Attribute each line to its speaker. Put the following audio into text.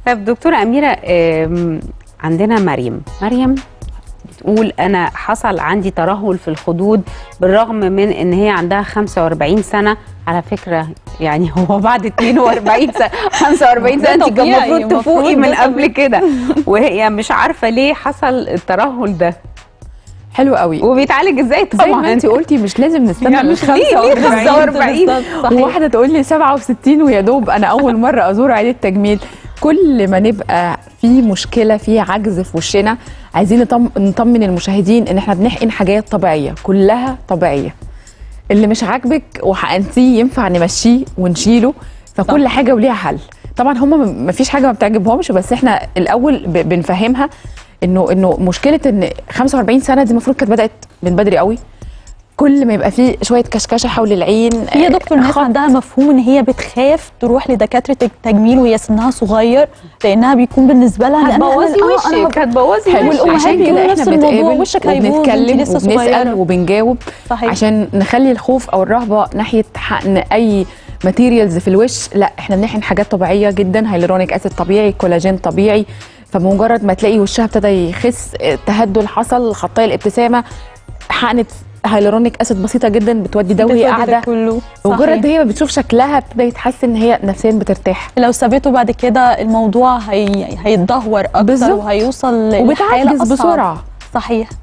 Speaker 1: طيب دكتورة أميرة آم، عندنا مريم مريم بتقول أنا حصل عندي ترهل في الخدود بالرغم من إن هي عندها 45 سنة على فكرة يعني هو بعد 42 سنة 45 سنة
Speaker 2: ده
Speaker 1: أنت كان
Speaker 2: طبيعي،
Speaker 1: المفروض تفوقي
Speaker 2: المفروض
Speaker 1: من
Speaker 2: ده
Speaker 1: قبل كده وهي مش عارفة ليه حصل الترهل ده
Speaker 3: حلو قوي
Speaker 1: وبيتعالج ازاي
Speaker 3: زي
Speaker 1: طبعا
Speaker 3: ما انت قلتي مش لازم نستنى
Speaker 1: يعني
Speaker 3: ل
Speaker 1: مش ليه- ليه 45
Speaker 2: بالظبط، صحيح.
Speaker 3: وواحده تقول لي 67 ويا دوب انا اول مره ازور عياده تجميل كل ما نبقى في مشكله في عجز في وشنا عايزين نطم- نطمن المشاهدين ان احنا بنحقن حاجات طبيعيه كلها طبيعيه اللي مش عاجبك وحقنتيه ينفع نمشيه ونشيله فكل حاجه وليها حل طبعا هم ما فيش حاجه ما بتعجبهمش بس احنا الاول ب- بنفهمها انه انه مشكله ان 45 سنه دي المفروض كانت بدات من بدري قوي كل ما يبقى فيه شويه كشكشه حول العين
Speaker 2: في يا دكتور ناس عندها مفهوم ان هي بتخاف تروح لدكاتره التجميل وهي سنها صغير لانها بيكون بالنسبه لها إن أنا-
Speaker 1: هتبوظي
Speaker 2: أنا- أنا
Speaker 1: وشك هتبوظي
Speaker 3: حلو
Speaker 1: وشك
Speaker 2: والأمهات
Speaker 3: عشان
Speaker 2: بيقولوا
Speaker 3: كده
Speaker 2: نفس
Speaker 3: احنا
Speaker 2: الموضوع،
Speaker 3: بنتقابل
Speaker 2: وشك هيبوظ،
Speaker 3: وبنتكلم
Speaker 2: أنت لسه
Speaker 3: وبنسال
Speaker 2: صغيرة.
Speaker 3: وبنجاوب
Speaker 2: صحيح.
Speaker 3: عشان نخلي الخوف او الرهبه ناحيه حقن اي ماتيريالز في الوش لا احنا بنحقن حاجات طبيعيه جدا هيلورونيك اسيد طبيعي كولاجين طبيعي فمجرد ما تلاقي وشها ابتدى يخس تهدل حصل خطايا الابتسامه حقنت هيلورونيك اسيد بسيطه جدا بتودي ده وهي
Speaker 2: بتودي ده
Speaker 3: قاعده
Speaker 2: كله
Speaker 3: مجرد
Speaker 2: صحيح.
Speaker 3: هي ما بتشوف شكلها ابتدى يتحس ان هي نفسيا بترتاح
Speaker 2: لو سابته بعد كده الموضوع هي... هيتدهور اكتر
Speaker 3: بالظبط.
Speaker 2: وهيوصل لحاله
Speaker 3: وبتعجز
Speaker 2: أصعب.
Speaker 3: بسرعه
Speaker 2: صحيح